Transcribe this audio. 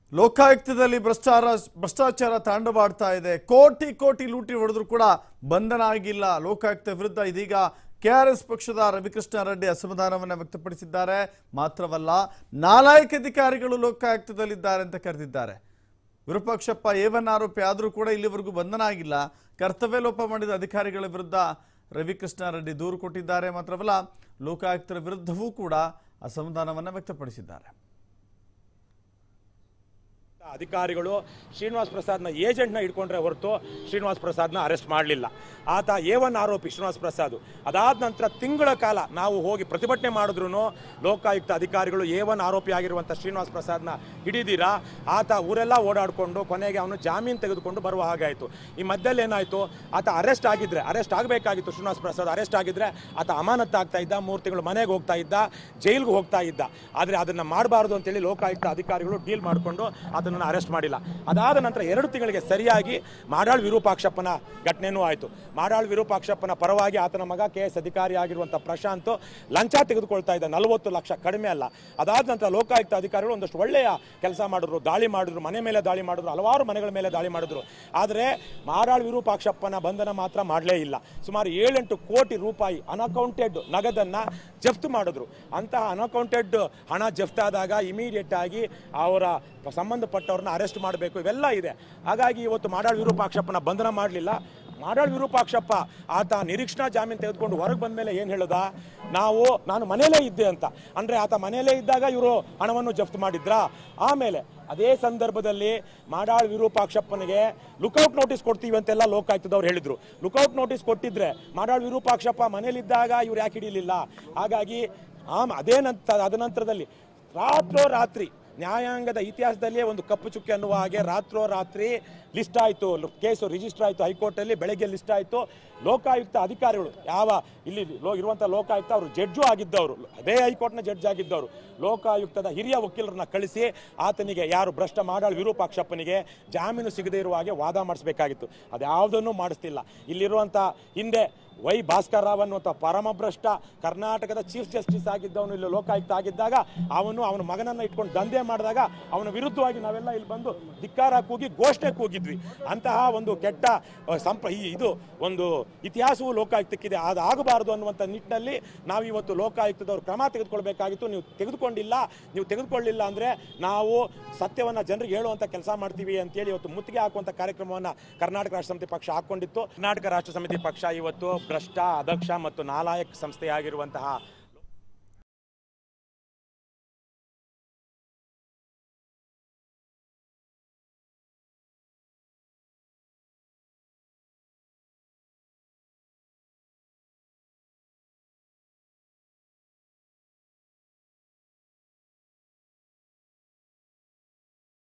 ಲೋಕಾಯುಕ್ತದಲ್ಲಿ ಭ್ರಷ್ಟಾಚಾರ ಭ್ರಷ್ಟಾಚಾರ ತಾಂಡವಾಡ್ತಾ ಇದೆ ಕೋಟಿ ಕೋಟಿ ಲೂಟಿ ಹೊಡೆದ್ರು ಕೂಡ ಬಂಧನ ಆಗಿಲ್ಲ ಲೋಕಾಯುಕ್ತ ವಿರುದ್ಧ ಇದೀಗ ಕೆಆರ್ಎಸ್ ಪಕ್ಷದ ರವಿಕೃಷ್ಣ ರೆಡ್ಡಿ ಅಸಮಾಧಾನವನ್ನು ವ್ಯಕ್ತಪಡಿಸಿದ್ದಾರೆ ಮಾತ್ರವಲ್ಲ ನಾಲಾಯಕ ಅಧಿಕಾರಿಗಳು ಲೋಕಾಯುಕ್ತದಲ್ಲಿದ್ದಾರೆ ಅಂತ ಕರೆದಿದ್ದಾರೆ ವಿರೂಪಾಕ್ಷಪ್ಪ ಏವನ್ ಆರೋಪಿ ಆದರೂ ಕೂಡ ಇಲ್ಲಿವರೆಗೂ ಬಂಧನ ಆಗಿಲ್ಲ ಕರ್ತವ್ಯ ಲೋಪ ಮಾಡಿದ ಅಧಿಕಾರಿಗಳ ವಿರುದ್ಧ ರವಿಕೃಷ್ಣ ರೆಡ್ಡಿ ದೂರು ಕೊಟ್ಟಿದ್ದಾರೆ ಮಾತ್ರವಲ್ಲ ಲೋಕಾಯುಕ್ತರ ವಿರುದ್ಧವೂ ಕೂಡ ಅಸಮಾಧಾನವನ್ನು ವ್ಯಕ್ತಪಡಿಸಿದ್ದಾರೆ ಅಧಿಕಾರಿಗಳು ಶ್ರೀನಿವಾಸ್ ಪ್ರಸಾದ್ನ ಏಜೆಂಟ್ನ ಹಿಡ್ಕೊಂಡ್ರೆ ಹೊರತು ಶ್ರೀನಿವಾಸ್ ಪ್ರಸಾದ್ನ ಅರೆಸ್ಟ್ ಮಾಡಲಿಲ್ಲ ಆತ ಎ ಒನ್ ಆರೋಪಿ ಶ್ರೀನಿವಾಸ್ ಪ್ರಸಾದ್ ಅದಾದ ನಂತರ ತಿಂಗಳ ಕಾಲ ನಾವು ಹೋಗಿ ಪ್ರತಿಭಟನೆ ಮಾಡಿದ್ರು ಲೋಕಾಯುಕ್ತ ಅಧಿಕಾರಿಗಳು ಎ ಒನ್ ಆರೋಪಿ ಆಗಿರುವಂಥ ಶ್ರೀನಿವಾಸ್ ಪ್ರಸಾದ್ನ ಹಿಡಿದಿರಾ ಆತ ಊರೆಲ್ಲ ಓಡಾಡಿಕೊಂಡು ಕೊನೆಗೆ ಅವನು ಜಾಮೀನು ತೆಗೆದುಕೊಂಡು ಬರುವ ಹಾಗಾಯಿತು ಈ ಮಧ್ಯದಲ್ಲಿ ಏನಾಯಿತು ಆತ ಅರೆಸ್ಟ್ ಆಗಿದ್ರೆ ಅರೆಸ್ಟ್ ಆಗಬೇಕಾಗಿತ್ತು ಶ್ರೀನಿವಾಸ್ ಪ್ರಸಾದ್ ಅರೆಸ್ಟ್ ಆಗಿದ್ರೆ ಆತ ಅಮಾನತ್ತಾಗ್ತಾ ಇದ್ದ ಮೂರು ತಿಂಗಳು ಮನೆಗೆ ಹೋಗ್ತಾ ಇದ್ದ ಜೈಲ್ಗೆ ಹೋಗ್ತಾ ಇದ್ದ ಆದರೆ ಅದನ್ನು ಮಾಡಬಾರ್ದು ಅಂತೇಳಿ ಲೋಕಾಯುಕ್ತ ಅಧಿಕಾರಿಗಳು ಡೀಲ್ ಮಾಡಿಕೊಂಡು ಅದನ್ನು ಅರೆಸ್ಟ್ ಮಾಡಿಲ್ಲ ಅದಾದ ನಂತರ ಎರಡು ತಿಂಗಳಿಗೆ ಸರಿಯಾಗಿ ಮಾಡಾಳ್ ವಿರೂಪಾಕ್ಷಪ್ಪನ ಘಟನೆನೂ ಆಯಿತು ಮಾಡಾಳ್ ವಿರೂಪಾಕ್ಷಪ್ಪನ ಪರವಾಗಿ ಆತನ ಮಗ ಕೆ ಎಸ್ ಅಧಿಕಾರಿ ಆಗಿರುವಂಥ ಪ್ರಶಾಂತ್ ಲಂಚ ತೆಗೆದುಕೊಳ್ತಾ ಇದ್ದ ನಲವತ್ತು ಲಕ್ಷ ಕಡಿಮೆ ಅಲ್ಲ ಅದಾದ ನಂತರ ಲೋಕಾಯುಕ್ತ ಅಧಿಕಾರಿಗಳು ಒಂದಷ್ಟು ಒಳ್ಳೆಯ ಕೆಲಸ ಮಾಡಿದ್ರು ದಾಳಿ ಮಾಡಿದ್ರು ಮನೆ ಮೇಲೆ ದಾಳಿ ಮಾಡಿದ್ರು ಹಲವಾರು ಮನೆಗಳ ಮೇಲೆ ದಾಳಿ ಮಾಡಿದ್ರು ಆದರೆ ಮಾಡಾಳ್ ವಿರೂಪಾಕ್ಷಪ್ಪನ ಬಂಧನ ಮಾತ್ರ ಮಾಡಲೇ ಇಲ್ಲ ಸುಮಾರು ಏಳೆಂಟು ಕೋಟಿ ರೂಪಾಯಿ ಅನ್ಅಕೌಂಟೆಡ್ ನಗದನ್ನು ಜಪ್ತು ಮಾಡಿದ್ರು ಅಂತಹ ಅನ್ಅಕೌಂಟೆಡ್ ಹಣ ಜಪ್ತಾದಾಗ ಇಮಿಡಿಯೇಟ್ ಆಗಿ ಅವರ ಸಂಬಂಧಪಟ್ಟವ್ರನ್ನ ಅರೆಸ್ಟ್ ಮಾಡಬೇಕು ಇವೆಲ್ಲ ಇದೆ ಹಾಗಾಗಿ ಇವತ್ತು ಮಾಡಾಳ್ ವಿರೂಪಾಕ್ಷಪ್ಪನ ಬಂಧನ ಮಾಡಲಿಲ್ಲ ಮಾಡಾಳ್ ವಿರೂಪಾಕ್ಷಪ್ಪ ಆತ ನಿರೀಕ್ಷಣಾ ಜಾಮೀನು ತೆಗೆದುಕೊಂಡು ಹೊರಗೆ ಬಂದ ಮೇಲೆ ಏನು ಹೇಳೋದ ನಾವು ನಾನು ಮನೆಯಲ್ಲೇ ಇದ್ದೆ ಅಂತ ಅಂದರೆ ಆತ ಮನೆಯಲ್ಲೇ ಇದ್ದಾಗ ಇವರು ಹಣವನ್ನು ಜಪ್ತು ಮಾಡಿದ್ರಾ ಆಮೇಲೆ ಅದೇ ಸಂದರ್ಭದಲ್ಲಿ ಮಾಡಾಳ್ ವಿರೂಪಾಕ್ಷಪ್ಪನಿಗೆ ಲುಕೌಟ್ ನೋಟಿಸ್ ಕೊಡ್ತೀವಿ ಅಂತೆಲ್ಲ ಲೋಕಾಯುಕ್ತದವ್ರು ಹೇಳಿದ್ರು ಲುಕೌಟ್ ನೋಟಿಸ್ ಕೊಟ್ಟಿದ್ರೆ ಮಾಡಾಳ್ ವಿರೂಪಾಕ್ಷಪ್ಪ ಮನೇಲಿದ್ದಾಗ ಇವ್ರು ಯಾಕೆ ಹಿಡಿಲಿಲ್ಲ ಹಾಗಾಗಿ ಆಮ ಅದೇ ನಂತರ ಅದ ನಂತರದಲ್ಲಿ ರಾತ್ರೋರಾತ್ರಿ ನ್ಯಾಯಾಂಗದ ಇತಿಹಾಸದಲ್ಲಿಯೇ ಒಂದು ಕಪ್ಪು ಚುಕ್ಕೆ ಅನ್ನುವ ಹಾಗೆ ರಾತ್ರೋರಾತ್ರಿ ಲಿಸ್ಟ್ ಆಯಿತು ಕೇಸು ರಿಜಿಸ್ಟರ್ ಆಯಿತು ಹೈಕೋರ್ಟಲ್ಲಿ ಬೆಳಗ್ಗೆ ಲಿಸ್ಟ್ ಆಯಿತು ಲೋಕಾಯುಕ್ತ ಅಧಿಕಾರಿಗಳು ಯಾವ ಇಲ್ಲಿ ಲೋ ಇರುವಂಥ ಲೋಕಾಯುಕ್ತ ಅವರು ಜಡ್ಜು ಆಗಿದ್ದವರು ಅದೇ ಹೈಕೋರ್ಟ್ನ ಜಡ್ಜ್ ಆಗಿದ್ದವರು ಲೋಕಾಯುಕ್ತದ ಹಿರಿಯ ವಕೀಲರನ್ನ ಕಳಿಸಿ ಆತನಿಗೆ ಯಾರು ಭ್ರಷ್ಟ ಮಾಡಾಳ್ ವಿರೂಪಾಕ್ಷಪ್ಪನಿಗೆ ಜಾಮೀನು ಸಿಗದೇ ಇರುವ ಹಾಗೆ ವಾದ ಮಾಡಿಸ್ಬೇಕಾಗಿತ್ತು ಅದ್ಯಾವುದನ್ನು ಮಾಡಿಸ್ತಿಲ್ಲ ಇಲ್ಲಿರುವಂಥ ಹಿಂದೆ ವೈ ಭಾಸ್ಕರ್ ರಾವ್ ಅನ್ನುವಂಥ ಪರಮಭ್ರಷ್ಟ ಕರ್ನಾಟಕದ ಚೀಫ್ ಜಸ್ಟಿಸ್ ಆಗಿದ್ದವನು ಇಲ್ಲಿ ಲೋಕಾಯುಕ್ತ ಆಗಿದ್ದಾಗ ಅವನು ಅವನ ಮಗನನ್ನು ಇಟ್ಕೊಂಡು ದಂಧೆ ಮಾಡಿದಾಗ ಅವನ ವಿರುದ್ಧವಾಗಿ ನಾವೆಲ್ಲ ಇಲ್ಲಿ ಬಂದು ಧಿಕ್ಕಾರ ಕೂಗಿ ಘೋಷಣೆ ಕೂಗಿದ್ವಿ ಅಂತಹ ಒಂದು ಕೆಟ್ಟ ಅಹ್, ಸಂಪ ಈ ಇದು ಒಂದು ಇತಿಹಾಸವು ಲೋಕಾಯುಕ್ತಕ್ಕಿದೆ ಅದು ಆಗಬಾರದು ಅನ್ನುವಂಥ ನಿಟ್ಟಿನಲ್ಲಿ ನಾವು ಇವತ್ತು ಲೋಕಾಯುಕ್ತದವರು ಕ್ರಮ ತೆಗೆದುಕೊಳ್ಬೇಕಾಗಿತ್ತು ನೀವು ತೆಗೆದುಕೊಂಡಿಲ್ಲ ನೀವು ತೆಗೆದುಕೊಳ್ಳಿಲ್ಲ ಅಂದರೆ ನಾವು ಸತ್ಯವನ್ನು ಜನರಿಗೆ ಹೇಳುವಂಥ ಕೆಲಸ ಮಾಡ್ತೀವಿ ಅಂತೇಳಿ ಇವತ್ತು ಮುತ್ತಿಗೆ ಹಾಕುವಂಥ ಕಾರ್ಯಕ್ರಮವನ್ನು ಕರ್ನಾಟಕ ರಾಷ್ಟ್ರ ಸಮಿತಿ ಪಕ್ಷ ಹಾಕೊಂಡಿತ್ತು ಕರ್ನಾಟಕ ರಾಷ್ಟ್ರ ಸಮಿತಿ ಪಕ್ಷ ಇವತ್ತು ಭ್ರಷ್ಟ ಅದಕ್ಷ ಮತ್ತು ನಾಲಾಯಕ್ ಸಂಸ್ಥೆಯಾಗಿರುವಂತಹ